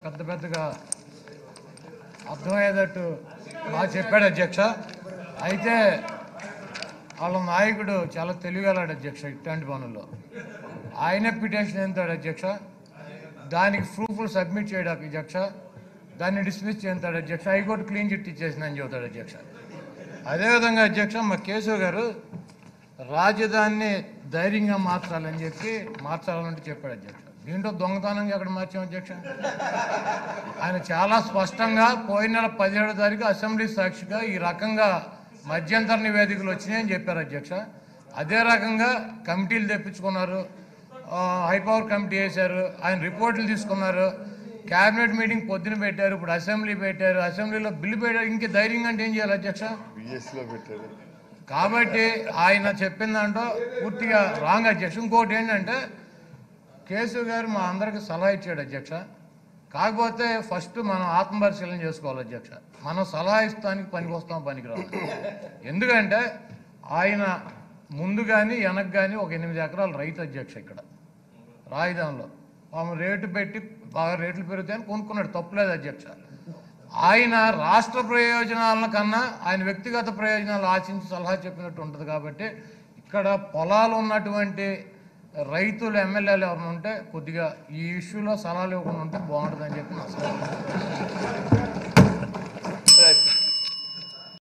పెద్ద పెద్దగా అర్థమయ్యేటట్టు బాగా చెప్పాడు అధ్యక్ష అయితే వాళ్ళ నాయకుడు చాలా తెలివిగలాడు అధ్యక్ష ఇట్లాంటి పనుల్లో ఆయనే పిటిషన్ ఎంతాడు అధ్యక్ష దానికి ప్రూఫ్లు సబ్మిట్ చేయడం అధ్యక్ష దాన్ని డిస్మిస్ చేస్తాడు అధ్యక్ష హైకోర్టు క్లీన్ చిట్ ఇచ్చేసిందని చెబుతాడు అధ్యక్ష అదేవిధంగా అధ్యక్ష మా కేశవ్ గారు రాజధానిని ధైర్యంగా మార్చాలని చెప్పి మార్చాలని చెప్పాడు అధ్యక్ష దీంట్లో దొంగతనంగా ఎక్కడ మార్చాం అధ్యక్ష ఆయన చాలా స్పష్టంగా పోయిన నెల పదిహేడో తారీఖు అసెంబ్లీ సాక్షిగా ఈ రకంగా మధ్యంతర నివేదికలు వచ్చినాయని చెప్పారు అధ్యక్ష అదే రకంగా కమిటీలు తెప్పించుకున్నారు ఆ, హై పవర్ కమిటీ వేశారు ఆయన రిపోర్టులు తీసుకున్నారు క్యాబినెట్ మీటింగ్ పొద్దున పెట్టారు ఇప్పుడు అసెంబ్లీ పెట్టారు అసెంబ్లీలో బిల్లు పెట్టారు ఇంక ధైర్యంగా అంటే ఏం చేయాలి అధ్యక్ష బిఎస్సీలో పెట్టారు కాబట్టి ఆయన చెప్పిన దాంట్లో పూర్తిగా రాంగ్ అధ్యక్ష ఇంకోటి ఏంటంటే కేశవ్ గారు మా అందరికి సలహా ఇచ్చాడు అధ్యక్ష కాకపోతే ఫస్ట్ మనం ఆత్మపరిశీలన చేసుకోవాలి అధ్యక్ష మనం సలహా ఇస్తానికి పనికి వస్తాం పనికి రావాలి ఎందుకంటే ఆయన ముందు కానీ వెనక్కి కానీ ఒక ఎనిమిది ఎకరాల రైతు అధ్యక్ష ఇక్కడ రాజధానిలో ఆమె రేటు పెట్టి బాగా రేట్లు పెరుగుతాయని కొనుక్కున్నాడు తప్పులేదు అధ్యక్ష ఆయన రాష్ట్ర ప్రయోజనాల కన్నా ఆయన వ్యక్తిగత ప్రయోజనాలు ఆశించి సలహా చెప్పినట్టు ఉంటుంది కాబట్టి ఇక్కడ పొలాలు ఉన్నటువంటి రైతులు ఎమ్మెల్యేలు ఎవరైనా ఉంటే కొద్దిగా ఈ ఇష్యూలో సలహాలు ఇవ్వకుండా ఉంటే బాగుంటుందని చెప్పి నా సలహా రైట్